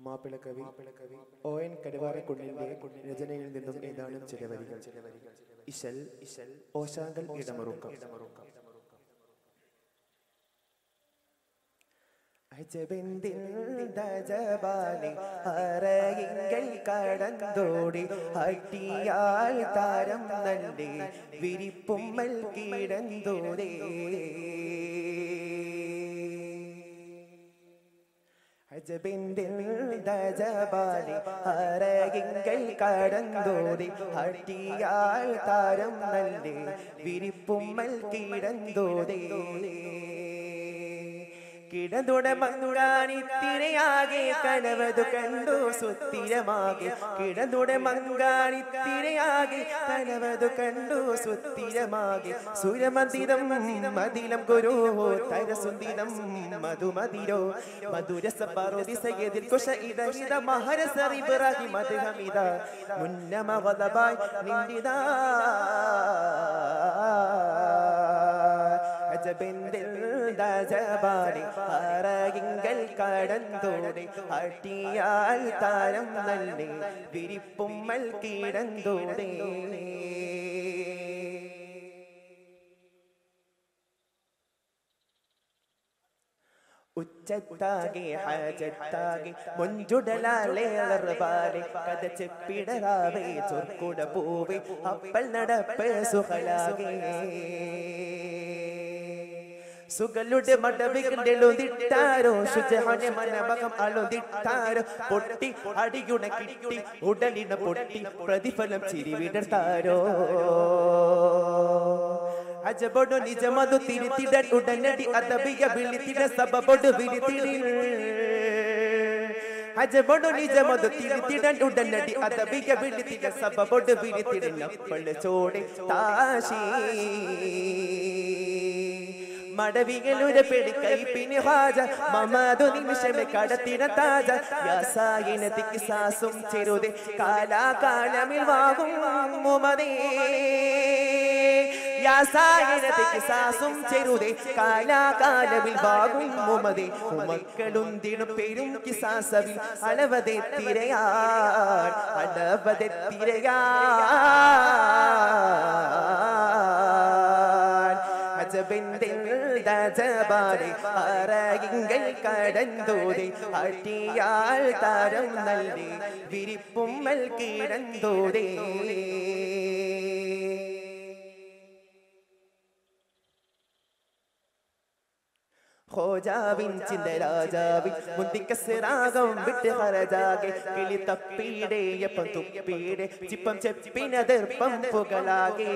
മാപ്പിളകവി O N കരുവാരക്കുള്ളിന്റെ രചനയിൽ നിന്നും ഏതാനും ചില വരികൾ ഇശൽ ഇശൽ ഓശാങ്കൽ ഇടമറുക്കം അജബെന്തിൽ ദജബാലി അറയിങ്കൽ കടന്തോടി അട്ടിയാൽ താരം നല്ലേ വിരിപ്പുമ്മൽ കിടന്തോരേ അജബിന്തിൽ ദജബാലി അറയിങ്കൽ കടന്തോടി അട്ടിയാൽ താരം നല്ലേ വിരിപ്പുമ്മൽ കിടന്തോരേ കിടതുട മങ്ങാണിത്തിരയാകെ കനവതു കണ്ടു സുത്തിരമാകെ കിടതുട മങ്ങാണിത്തിരയാകെ കനവതു കണ്ടു സുത്തിരമാകെ സുരമന്ദിരം മതിലം ഗുരു തരസുന്ദിരം മധുമതിരോ മധുരസ പറുദിസയതിൽ കുശ ഇതഹിത മഹരസറിബിറഹി മധുഹമിത മുന്നമവദബായ് നിന്ദിതാ അജബെന്തിൽ ദജബാലി അറകിങ്കൽ കടന്തോടെ അട്ടിയാൽ താരം നല്ലേ വിരിപ്പുമ്മൽ കിടന്തോടെ ഉച്ചത്താകെ ഹാജത്താകെ മുഞ്ചുടലാളേറബാലെ കഥ ചെപ്പിടറാവേ ചൊർക്കുട പൂവേ അപ്പൽ നടപ്പ് സുഹലാകെ സുകളുടെ മടവികളെഴുതിട്ടാരോ ശുചഹനെ മനമകം അളുതിട്ടാരോ പൊട്ടി അടിയുണ കിട്ടി ഉടലിന പൊട്ടി പ്രതിഫലം ചിരി വിടർത്താരോ അജബൊടു നിജമതു തിരുത്തിടൻ ഉടനടി അതബിയ വിളിത്തിട സബബൊടു വിളിത്തിടി അജബൊടു നിജമതു തിരുത്തിടൻ ഉടനടി അതബിയ വിളിത്തിട സബബൊടു വിളിത്തിടപ്പള ചോടെ താശീ മടവികളുടെ പെടിക്കൈ പിന്നെ ഹാജ മമാതു നിമിഷമെ കടത്തിന താജ യാസായിനത്തിക്ക് സാസും ചെറുതെ കാലാകാലമിൽ വാകും മുമതേ യാസായിനത്തിക്ക് സാസും ചെറുതെ കാലാകാലമിൽ വാകും മുമതേ മക്കളുന്തിടും പെരും കിസാസവിൽ അളവതെ തിരയാൻ അളവതെ തിരയാൻ അജബിന്തിൽ ദജബാലെ അറകിങ്കൽ കടന്തോതെ അട്ടിയാൽ താരം നല്ലേ വിരിപ്പുമ്മൽ കിടന്തോതേ ഹോജാവിൻ ചിന്ത രാജാവിൻ മുന്തിക്കസിറാകം വിട്ട് ഹരജാകെ കിളി തപ്പീടേയപ്പം തുപ്പീടെ ചിപ്പം ചെപ്പിനതിർപ്പം പുകളാകെ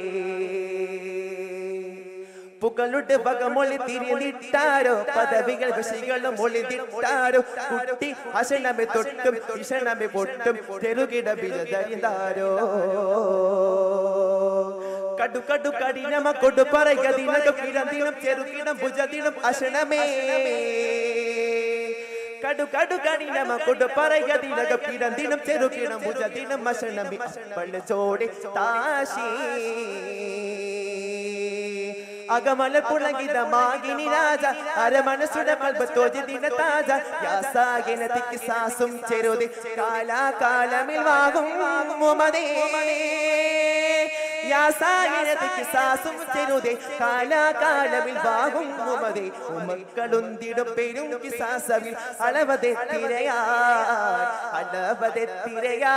പുകളുടെ വകമൊളി തിരിഞ്ഞിട്ടാരോ പദവികൾ വിഷയങ്ങളും ഒളിതിട്ടാരോ കുട്ടി അശനമെ തൊട്ടും ഇഷണമെ പൊട്ടും തെരുകിട ബിരുദരിതാരോ കടു കടു കഠിനമ കൊടു പറയതിനകം കിടന്തിനും ചെറുകിടം ഭുജതിനും അശനമേ കടു കടു കഠിനമ കൊടു പറയതിനകം കിടന്തിനും ചെറുകിടം ഭുജതിനും അശനമി പള്ളി ചോടി താശീ അകമല പുളകിത മാഗിനി രാജ അരമനസുടെ മൽബത്തോജി ദിന താജ യാസാകിന തിക്ക് സാസും ചെറുതി കാലാകാലമിൽ വാകും മുമതേ യാസാകിന തിക്ക് സാസും ചെറുതി കാലാകാലമിൽ വാകും മുമതേ ഉമക്കളുന്തിടും പെരും കിസാസവിൽ അളവതെ തിരയാ അളവതെ തിരയാ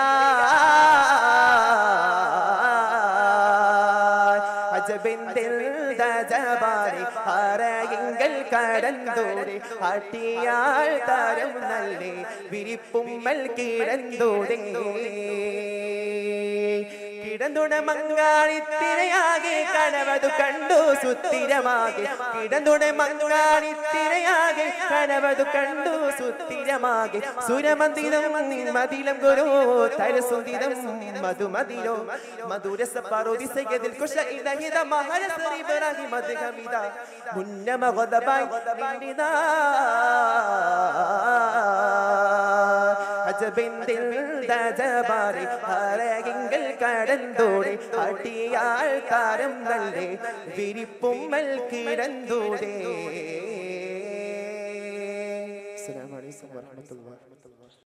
അജബിന്തിൽ ദജബാരി അറയിങ്കൽ കടന്തോടെ അട്ടിയാൾ താരം നല്ലേ വിരിപ്പുമ്മൽ കിടന്തോടെ കിടന്നുട മങ്ങാണിത്തിരയാകെ കനവതു കണ്ടു സുത്തിരമാകെ കിടന്നുട മങ്ങാണിത്തിരയാകെ കനവതു കണ്ടു സുത്തിരമാകെ സുരമന്ദിരം മതിലം ഗുരു തരസുന്ദിരം മധുമതിരോ മധുരസ പറുദിസയതിൽ കുശ ഇലഹിത മഹരസരി ബറഹി മദ്ഹമിത മുന്നമ ഗദബായ് നിന്നിതാ അജബിന്തിൽ ദജബാരി അരകിങ്കൽ കടന്തോടെ അടിയാൾ താരം നല്ലേ വിരിപ്പുമ്മൽ കിടന്തോടെ അസ്സലാമു അലൈക്കും വറഹ്മത്തുള്ളാഹി